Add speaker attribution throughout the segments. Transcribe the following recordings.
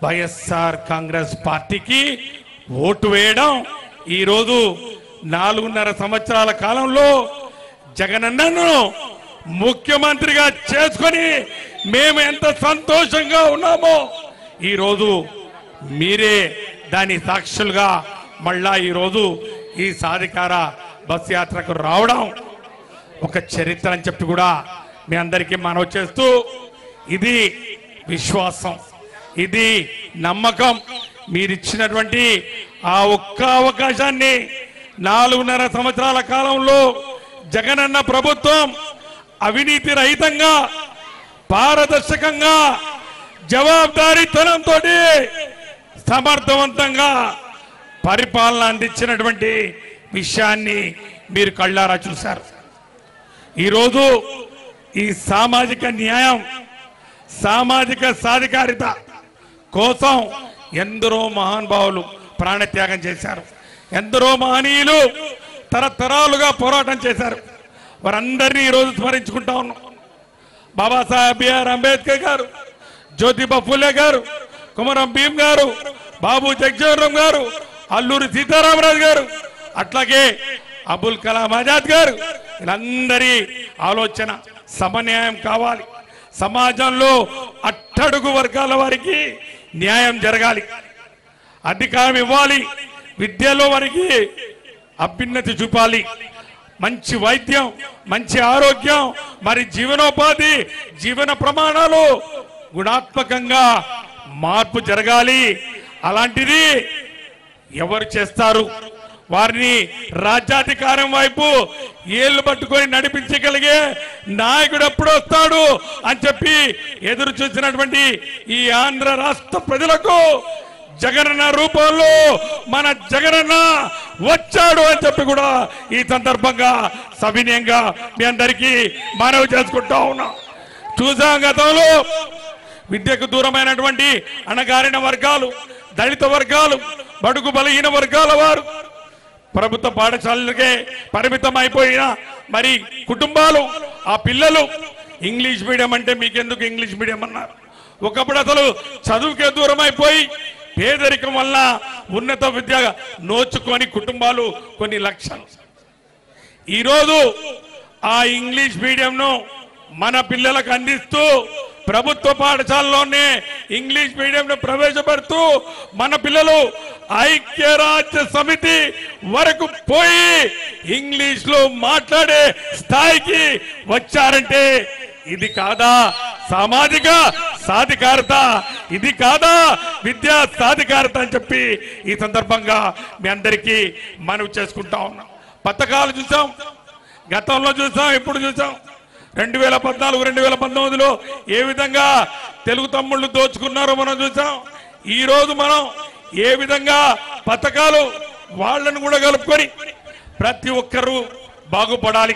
Speaker 1: వైఎస్ఆర్ కాంగ్రెస్ పార్టీకి ఓటు వేయడం ఈరోజు నాలుగున్నర సంవత్సరాల కాలంలో జగనన్నను ముఖ్యమంత్రిగా చేసుకొని మేము ఎంత సంతోషంగా ఉన్నామో ఈరోజు మీరే దాని సాక్షులుగా మళ్ళా ఈరోజు ఈ సాధికార బస్ యాత్రకు రావడం ఒక చరిత్ర అని చెప్పి కూడా మీ అందరికీ మనవి చేస్తూ ఇది విశ్వాసం ఇది నమ్మకం మీరిచ్చినటువంటి ఆ ఒక్క అవకాశాన్ని నాలుగున్నర సంవత్సరాల కాలంలో జగనన్న ప్రభుత్వం అవినీతి రహితంగా పారదర్శకంగా జవాబుదారీతనంతో సమర్థవంతంగా పరిపాలన అందించినటువంటి విషయాన్ని మీరు కళ్ళారా చూశారు ఈరోజు ఈ సామాజిక న్యాయం సామాజిక సాధికారిత కోసం ఎందరో మహానుభావులు ప్రాణత్యాగం చేశారు ఎందరో మహనీయులు తరతరాలుగా పోరాటం చేశారు వారందరినీ ఈరోజు స్మరించుకుంటా ఉన్నాం బాబాసాహెబ్ బిఆర్ అంబేద్కర్ గారు జ్యోతిబా ఫులే గారు కుమరం భీమ్ గారు బాబు జగజీవన్ గారు అల్లూరి సీతారామరాజు గారు అట్లాగే అబుల్ కలాం ఆజాద్ గారు వీళ్ళందరి ఆలోచన సమన్యాయం కావాలి సమాజంలో అట్టడుగు వర్గాల వారికి న్యాయం జరగాలి అధికారం ఇవ్వాలి విద్యలో వారికి అభ్యున్నతి చూపాలి మంచి వైద్యం మంచి ఆరోగ్యం మరి జీవనోపాధి జీవన ప్రమాణాలు గుణాత్మకంగా మార్పు జరగాలి అలాంటిది ఎవరు చేస్తారు వారిని రాజ్యాధికారం వైపు ఏళ్ళు పట్టుకొని నడిపించగలిగే నాయకుడు ఎప్పుడు వస్తాడు అని చెప్పి ఎదురు చూసినటువంటి ఈ ఆంధ్ర రాష్ట్ర ప్రజలకు జగనన్న రూపంలో మన జగనన్న వచ్చాడు అని చెప్పి కూడా ఈ సందర్భంగా సవినయంగా మీ అందరికీ మనవి చేసుకుంటా ఉన్నాం చూసాం గతంలో విద్యకు దూరమైనటువంటి అణగారిన వర్గాలు దళిత వర్గాలు బడుగు బలహీన వర్గాల వారు ప్రభుత్వ పాఠశాలలకే పరిమితం అయిపోయిన మరి కుటుంబాలు ఆ పిల్లలు ఇంగ్లీష్ మీడియం అంటే మీకెందుకు ఇంగ్లీష్ మీడియం అన్నారు ఒకప్పుడు అసలు చదువుకే దూరం అయిపోయి పేదరికం వల్ల ఉన్నత విద్య నోచుకొని కుటుంబాలు కొన్ని లక్షలు ఈరోజు ఆ ఇంగ్లీష్ మీడియంను మన పిల్లలకు అందిస్తూ ప్రభుత్వ పాఠశాలలోనే ఇంగ్లీష్ మీడియంను ప్రవేశపెడుతూ మన పిల్లలు ఐక్యరాజ్య సమితి వరకు పోయి ఇంగ్లీష్ లో మాట్లాడే స్థాయికి వచ్చారంటే ఇది కాదా సామాజిక సాధికారత ఇది కాదా విద్యా సాధికారత అని చెప్పి ఈ సందర్భంగా మీ అందరికీ మనవి చేసుకుంటా ఉన్నాం పథకాలు చూసాం గతంలో చూసాం ఇప్పుడు చూసాం రెండు వేల పద్నాలుగు రెండు వేల పంతొమ్మిదిలో ఏ విధంగా తెలుగు తమ్ముళ్ళు దోచుకున్నారో మనం చూసాం ఈ రోజు మనం ఏ విధంగా పథకాలు వాళ్ళను కూడా కలుపుకొని ప్రతి ఒక్కరూ బాగుపడాలి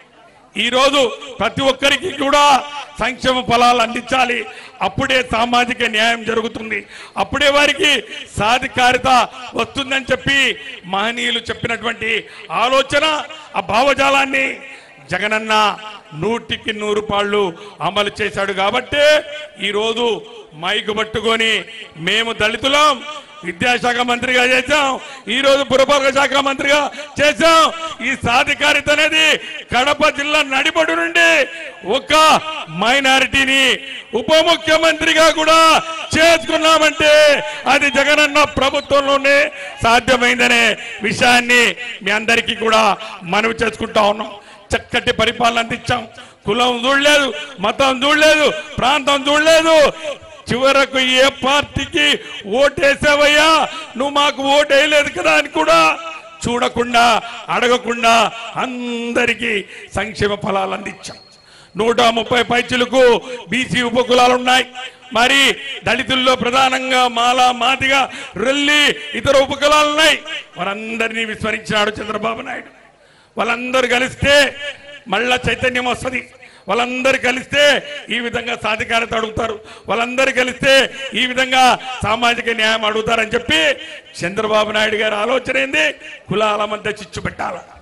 Speaker 1: ఈ రోజు ప్రతి ఒక్కరికి కూడా సంక్షేమ ఫలాలు అందించాలి అప్పుడే సామాజిక న్యాయం జరుగుతుంది అప్పుడే వారికి సాధికారిత వస్తుందని చెప్పి మహనీయులు చెప్పినటువంటి ఆలోచన ఆ భావజాలాన్ని జగనన్న నూటికి నూరు పాళ్ళు అమలు చేశాడు కాబట్టే ఈరోజు మైకు పట్టుకొని మేము దళితులం విద్యాశాఖ మంత్రిగా చేశాం ఈ రోజు పురపాలక శాఖ మంత్రిగా చేశాం ఈ సాధికారిత అనేది కడప జిల్లా నడిబడి నుండి ఒక మైనారిటీని ఉప ముఖ్యమంత్రిగా కూడా చేసుకున్నామంటే అది జగనన్న ప్రభుత్వంలోనే సాధ్యమైందనే విషయాన్ని మీ అందరికీ కూడా మనవి చేసుకుంటా ఉన్నాం చక్కటి పరిపాలన అందించాం కులం చూడలేదు మతం చూడలేదు ప్రాంతం చూడలేదు చివరకు ఏ పార్టీకి ఓటేసావయ్యా నువ్వు మాకు ఓటు వేయలేదు కదా అని కూడా చూడకుండా అడగకుండా అందరికీ సంక్షేమ ఫలాలు అందించాం నూట ముప్పై పైచులకు బీసీ ఉపకులాలు ఉన్నాయి మరి దళితుల్లో ప్రధానంగా మాల మాదిగా రెల్లి ఇతర ఉపకులాలు ఉన్నాయి వారందరినీ విస్మరించినాడు చంద్రబాబు నాయుడు వాళ్ళందరూ కలిస్తే మళ్ళా చైతన్యం వస్తుంది వాళ్ళందరూ కలిస్తే ఈ విధంగా సాధికారత అడుగుతారు వాళ్ళందరూ కలిస్తే ఈ విధంగా సామాజిక న్యాయం అడుగుతారని చెప్పి చంద్రబాబు నాయుడు గారి ఆలోచన ఏంది కులాల మధ్య చిచ్చు పెట్టాల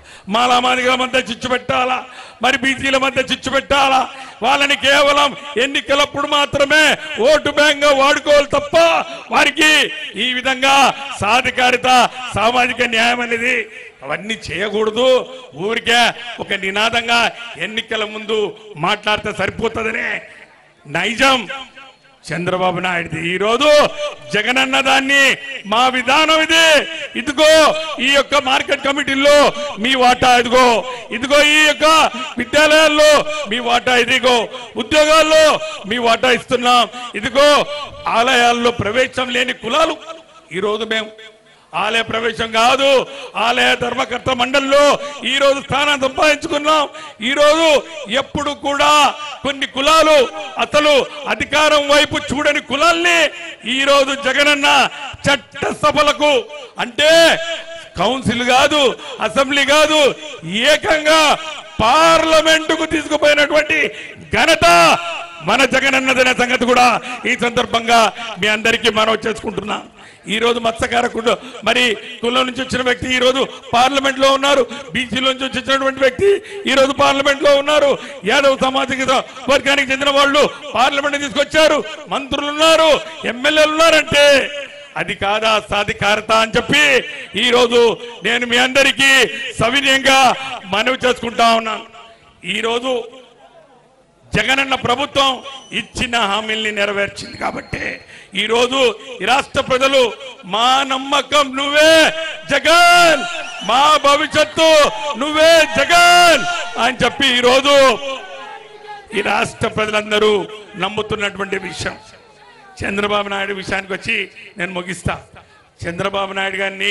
Speaker 1: మాలామాదిగల మధ్య చిచ్చు పెట్టాలా మరి బీసీల మధ్య చిచ్చు పెట్టాలా వాళ్ళని కేవలం ఎన్నికలప్పుడు మాత్రమే ఓటు బ్యాంక్ గా వాడుకోవాలి తప్ప వారికి ఈ విధంగా సాధికారిత సామాజిక న్యాయం అనేది అవన్నీ చేయకూడదు ఊరికే ఒక నినాదంగా ఎన్నికల ముందు మాట్లాడితే సరిపోతుందనే నైజం చంద్రబాబు నాయుడుది ఈ రోజు జగనన్న దాన్ని మా విధానం ఇది ఇదిగో ఈ యొక్క మార్కెట్ కమిటీల్లో మీ వాటా ఇదిగో ఇదిగో ఈ యొక్క విద్యాలయాల్లో మీ వాటా ఇదిగో ఉద్యోగాల్లో మీ వాటా ఇస్తున్నాం ఇదిగో ఆలయాల్లో ప్రవేశం లేని కులాలు ఈ రోజు మేము ఆలయ ప్రవేశం కాదు ఆలయ ధర్మకర్త మండలిలో ఈ రోజు స్థానం సంపాదించుకున్నాం ఈ రోజు ఎప్పుడు కూడా కొన్ని కులాలు అసలు అధికారం వైపు చూడని కులాల్ని ఈ రోజు జగనన్న చట్ట సభలకు అంటే కౌన్సిల్ కాదు అసెంబ్లీ కాదు ఏకంగా పార్లమెంటుకు తీసుకుపోయినటువంటి ఘనత మన జగనన్నదనే సంగతి కూడా ఈ సందర్భంగా మీ అందరికీ మనవి చేసుకుంటున్నా ఈ రోజు మత్స్యకారకుడు మరి కులం నుంచి వచ్చిన వ్యక్తి ఈ రోజు పార్లమెంట్ లో ఉన్నారు బీసీలో నుంచి వచ్చినటువంటి వ్యక్తి ఈ రోజు పార్లమెంట్ లో ఉన్నారు యాదవ్ సామాజిక వర్గానికి చెందిన వాళ్ళు పార్లమెంట్ తీసుకొచ్చారు మంత్రులు ఉన్నారు ఎమ్మెల్యేలు ఉన్నారంటే అది కాదా సాధికారత అని చెప్పి ఈ రోజు నేను మీ అందరికీ సవినయంగా మనవి చేసుకుంటా ఉన్నాను ఈ రోజు జగనన్న ప్రభుత్వం ఇచ్చిన హామీల్ని నెరవేర్చింది కాబట్టి ఈ రోజు ఈ రాష్ట్ర ప్రజలు మా నమ్మకం నువ్వే జగన్ మా భవిష్యత్తు నువ్వే జగన్ అని చెప్పి ఈ రోజు ఈ రాష్ట్ర ప్రజలందరూ నమ్ముతున్నటువంటి విషయం చంద్రబాబు నాయుడు విషయానికి వచ్చి నేను ముగిస్తా చంద్రబాబు నాయుడు గారిని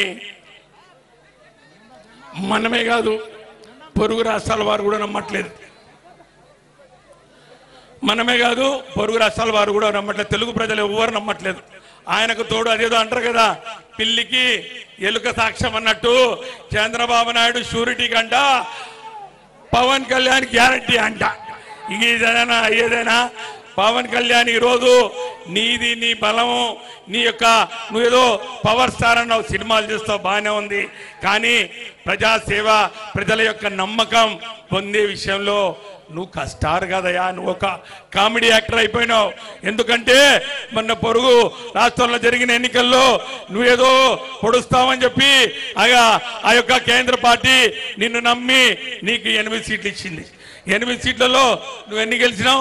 Speaker 1: మనమే కాదు పొరుగు రాష్ట్రాల వారు కూడా నమ్మట్లేదు మనమే కాదు పొరుగు రాష్ట్రాల వారు కూడా నమ్మట్లేదు తెలుగు ప్రజలు ఎవ్వరు నమ్మట్లేదు ఆయనకు తోడు అదేదో అంటారు కదా పిల్లికి ఎలుక సాక్ష్యం అన్నట్టు చంద్రబాబు నాయుడు షూరిటీ కంట పవన్ కళ్యాణ్ గ్యారంటీ అంట ఇక ఇదేనా ఏదైనా పవన్ కళ్యాణ్ ఈ రోజు నీది నీ బలము నీ యొక్క నువ్వేదో పవర్ స్టార్ అన్నావు సినిమాలు చేస్తావు బాగానే ఉంది కానీ ప్రజాసేవ ప్రజల యొక్క నమ్మకం పొందే విషయంలో నువ్వు క- స్టార్ కాదయ్యా నువ్వు ఒక కామెడీ యాక్టర్ అయిపోయినావు ఎందుకంటే మొన్న పొరుగు రాష్ట్రంలో జరిగిన ఎన్నికల్లో నువ్వేదో పొడుస్తావని చెప్పి అగా ఆ యొక్క కేంద్ర పార్టీ నిన్ను నమ్మి నీకు ఎనిమిది సీట్లు ఇచ్చింది ఎనిమిది సీట్లలో నువ్వు ఎన్ని గెలిచినావు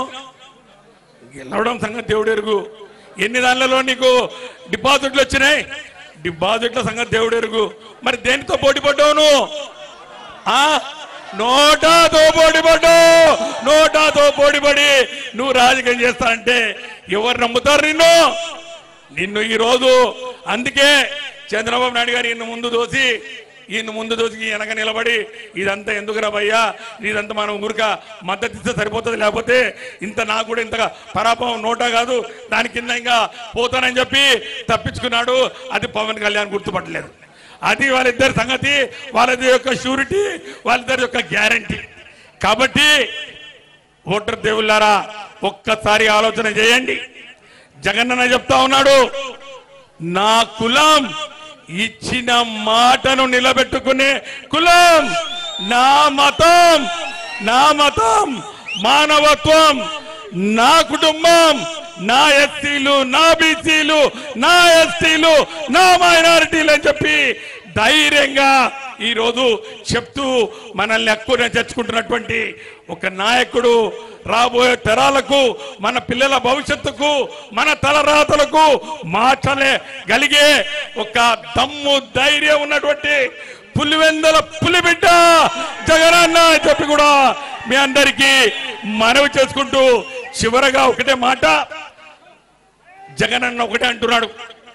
Speaker 1: గెలవడం సంగతి దేవుడు ఎరుగు ఎన్ని దానిలలో నీకు డిపాజిట్లు వచ్చినాయి డిపాజిట్ల సంగతి దేవుడు ఎరుగు మరి దేనితో పోటీ పడ్డావు నువ్వు ఆ నోటాతో పోటీపడ్డావు నోటాతో పోటీపడి నువ్వు రాజకీయం చేస్తానంటే ఎవరు నమ్ముతారు నిన్ను నిన్ను ఈ రోజు అందుకే చంద్రబాబు నాయుడు గారు ఈయన ముందు దోసి ఈయన ముందు దోసి వెనక నిలబడి ఇదంతా ఎందుకురా భయ్యా ఇదంతా మనం ఊరిక మద్దతు ఇస్తే సరిపోతుంది లేకపోతే ఇంత నాకు కూడా ఇంతగా పరాభవం నోటా కాదు దాని కింద ఇంకా పోతానని చెప్పి తప్పించుకున్నాడు అది పవన్ కళ్యాణ్ గుర్తుపట్టలేదు అది వాళ్ళిద్దరి సంగతి వాళ్ళది యొక్క షూరిటీ వాళ్ళిద్దరి యొక్క గ్యారంటీ కాబట్టి ఓటర్ దేవుళ్ళారా ఒక్కసారి ఆలోచన చేయండి జగనన్న చెప్తా ఉన్నాడు నా కులం ఇచ్చిన మాటను నిలబెట్టుకునే కులం నా మతం నా మతం మానవత్వం నా కుటుంబం నా ఎస్సీలు నా బీసీలు నా ఎస్టీలు నా మైనారిటీలు అని చెప్పి ధైర్యంగా ఈ రోజు చెప్తూ మనల్ని ఎక్కువ తెచ్చుకుంటున్నటువంటి ఒక నాయకుడు రాబోయే తరాలకు మన పిల్లల భవిష్యత్తుకు మన తలరాతలకు మార్చలే గలిగే ఒక దమ్ము ధైర్యం ఉన్నటువంటి పులివెందల పులిబిడ్డ జగనన్న అని చెప్పి కూడా మీ అందరికీ మనవి చేసుకుంటూ చివరగా ఒకటే మాట జగనన్న ఒకటే అంటున్నాడు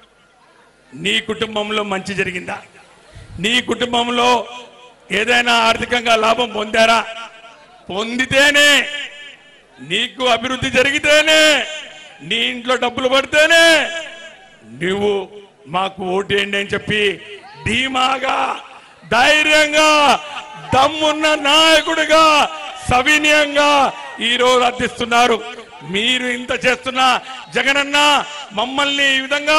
Speaker 1: నీ కుటుంబంలో మంచి జరిగిందా నీ కుటుంబంలో ఏదైనా ఆర్థికంగా లాభం పొందారా పొందితేనే నీకు అభివృద్ధి జరిగితేనే నీ ఇంట్లో డబ్బులు పడితేనే నువ్వు మాకు ఓటేయండి అని చెప్పి ధీమాగా ధైర్యంగా దమ్మున్న నాయకుడిగా సవినయంగా ఈ రోజు అర్థిస్తున్నారు మీరు ఇంత చేస్తున్న జగనన్న మమ్మల్ని ఈ విధంగా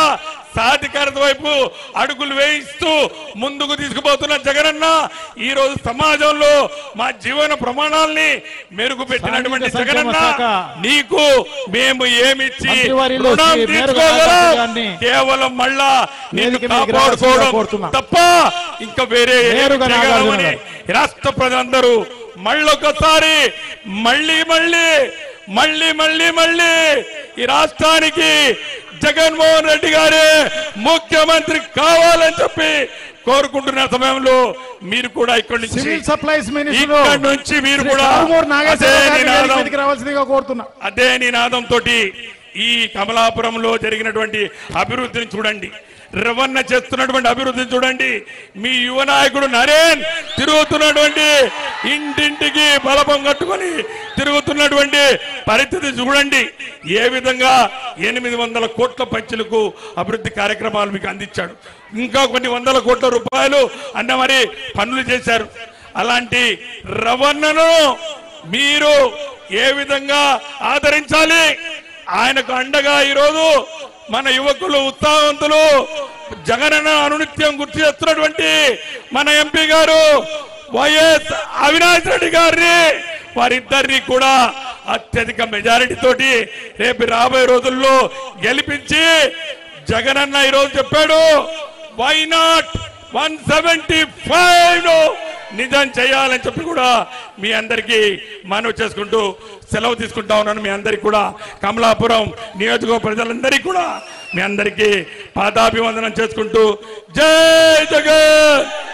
Speaker 1: సాధికారత వైపు అడుగులు వేయిస్తూ ముందుకు తీసుకుపోతున్న జగనన్న ఈ రోజు సమాజంలో మా జీవన ప్రమాణాల్ని మెరుగుపెట్టినటువంటి
Speaker 2: సాంఘిక సంక్షేమ
Speaker 1: జగనన్న
Speaker 2: శాఖ
Speaker 1: నీకు మేము ఏమిచ్చి
Speaker 2: మంత్రివర్యులు
Speaker 1: రుణం
Speaker 2: శ్రీ మేరుగ
Speaker 1: తీర్చుకోగలం
Speaker 2: నాగార్జున గారిని
Speaker 1: కేవలం మళ్ళా నిన్ను
Speaker 2: వేదిక మీదకి రావాల్సిందిగా
Speaker 1: కాపాడుకోవడం
Speaker 2: కోరుతున్నాం.
Speaker 1: తప్ప ఇంకా వేరే ఏమీ
Speaker 2: మేరుగ నాగార్జున
Speaker 1: చేయగలమని
Speaker 2: గారు.
Speaker 1: ఈ రాష్ట్ర ప్రజలందరూ మళ్ళొకసారి మళ్ళీ మళ్ళీ మళ్ళీ మళ్ళీ మళ్ళీ ఈ రాష్ట్రానికి జగన్మోహన్ రెడ్డి గారే ముఖ్యమంత్రి కావాలని చెప్పి కోరుకుంటున్న సమయంలో మీరు కూడా ఇక్కడి నుంచి
Speaker 2: సివిల్ సప్లైస్ మినిస్టర్
Speaker 1: ఇక్కడి నుంచి మీరు కూడా అదే నినాదం
Speaker 2: రావాల్సిందిగా కోరుతున్నా
Speaker 1: అదే నినాదంతో ఈ కమలాపురంలో జరిగినటువంటి అభివృద్ధిని చూడండి రవణ చేస్తున్నటువంటి అభివృద్ధిని చూడండి మీ యువ నాయకుడు నరేన్ తిరుగుతున్నటువంటి ఇంటింటికి బలపం కట్టుకొని తిరుగుతున్నటువంటి పరిస్థితి చూడండి ఏ విధంగా ఎనిమిది వందల కోట్ల పంచులకు అభివృద్ధి కార్యక్రమాలు మీకు అందించాడు ఇంకా కొన్ని వందల కోట్ల రూపాయలు అన్న మరి పనులు చేశారు అలాంటి రవణను మీరు ఏ విధంగా ఆదరించాలి ఆయనకు అండగా ఈరోజు మన యువకులు ఉత్సాహవంతులు జగనన్న అనునిత్యం గుర్తు చేస్తున్నటువంటి మన ఎంపీ గారు వైఎస్ అవినాష్ రెడ్డి గారిని వారిద్దరిని కూడా అత్యధిక మెజారిటీ తోటి రేపు రాబోయే రోజుల్లో గెలిపించి జగనన్న ఈరోజు చెప్పాడు why not one seventy five నిజం చేయాలని చెప్పి కూడా మీ అందరికీ మనవి చేసుకుంటూ సెలవు తీసుకుంటా ఉన్నాను మీ అందరికీ కూడా కమలాపురం నియోజకవర్గ ప్రజలందరికీ కూడా మీ అందరికీ పాదాభివందనం చేసుకుంటూ జై జగన్